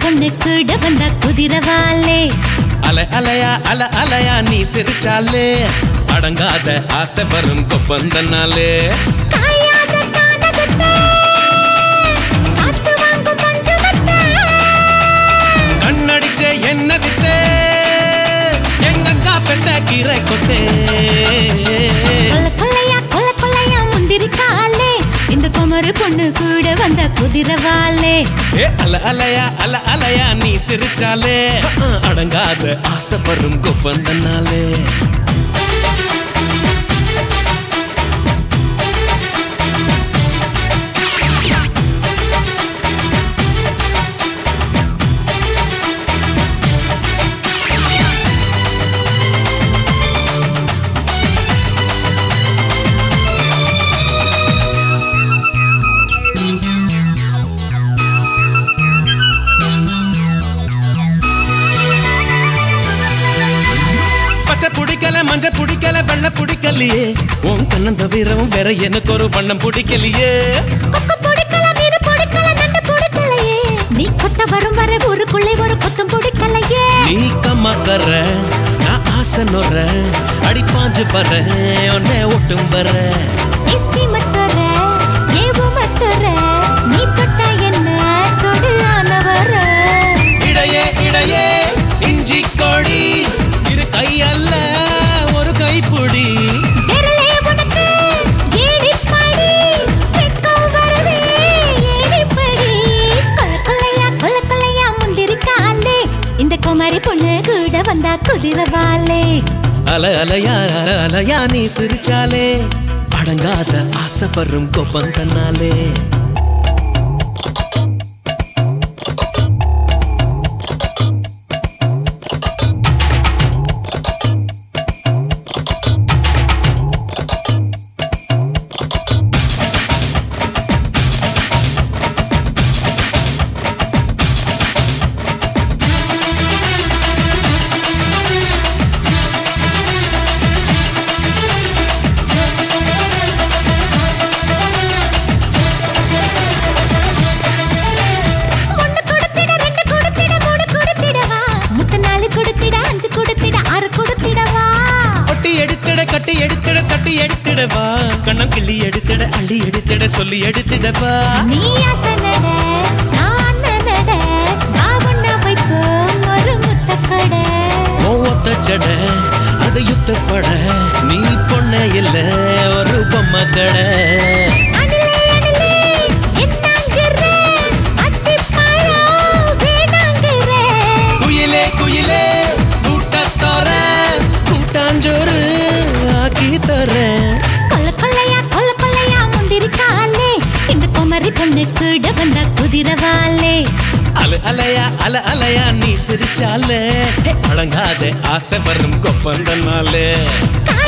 பொண்ணு கூட வந்த குதிரவாலே அல அலையா அல அலையா நீ சிரிச்சாலே அடங்காத ஆசை வரும் கொப்பந்தனாலே காயாத கானகத்தை காத்து வாங்கும் பஞ்சகத்தை கண்ணடிச்ச என்ன வித்தே எங்க அக்கா பெட்ட கீரை கொத்தே கொல்ல கொல்லையா கொல்ல கொல்லையா முந்திரி காலே இந்த குமரு பொண்ணு கூட வந்த குதிரவாலே ஏ அல அலையா அல அலையா நீ சிரிச்சாலே அஹ், அடங்காத ஆசை வரும் கொப்பந்தனாலே பச்சை பிடிக்கல மஞ்ச பிடிக்கல வெள்ளை பிடிக்கலையே உன் கண்ணம் தவிரவும் வேற எனக்கு ஒரு வண்ணம் பிடிக்கலையே கொக்கு பொடிக்கல மீன் பொடிக்கல நண்டு பொடிக்கலையே நீ கொத்த வரும் வர ஊருக்குள்ளே ஒரு கொத்தம் பொடிக்கலையே நீ கம்மாக்கற நான் ஆசை நொற அடி பாஞ்சு வர உன்னை ஒட்டும் வர இசி மத்தர ஏவு மத்தர நீ தொட்ட என்ன தொடு ஆனவர இடையே இடையே இஞ்சி கோடி இரு கையல்ல ஒரு கைப்புடி விரலே உனக்கு ஏடிப்படி வெட்கம் வருதே ஏடிப்படி கொல்ல கொல்லையா கொல்ல கொல்லையா முந்திரி காலே இந்த குமாரி பொண்ணு கூட வந்தா குதிரவாலே அல அலையா அல அலையா நீ சிரிச்சாலே அடங்காத ஆசை வரும் கோப்பம் தன்னாலே ஒண்ணு கொடுத்திட ரெண்டு கொடுத்திட மூணு கொடுத்திடவா முத்த நாலு கொடுத்திட அஞ்சு கொடுத்திட ஆறு கொடுத்திடவா ஒட்டி எடுத்திட கட்டி எடுத்திட தட்டி எடுத்திடவா கண்ணம் கிள்ளி எடுத்திட அள்ளி எடுத்திட சொல்லி எடுத்திடவா நீ அசனட நான் நட காவண்ண வைப்போம் ஒரு முத்த கடை ஒத்த ஜட அது யுத்தப்பட நீ பொண்ண இல்ல ஒரு பொம்மை கடை அணிலே அணிலே என்னங்கிற அத்திப்பழம் வேணாங்கிற குயிலே குயிலே கூட்டத்தோர கூட்டாஞ்சோறு ஆக்கி தரேன் கொல்ல கொல்லையா கொல்ல கொல்லையா முந்திரி காலே இந்த குமரி பொண்ணு கூட வந்த குதிரவாலே அல அலையா அல அலையா நீ சிரிச்சாலே அடங்காத ஆசை வரும் கொப்பந்தனாலே கா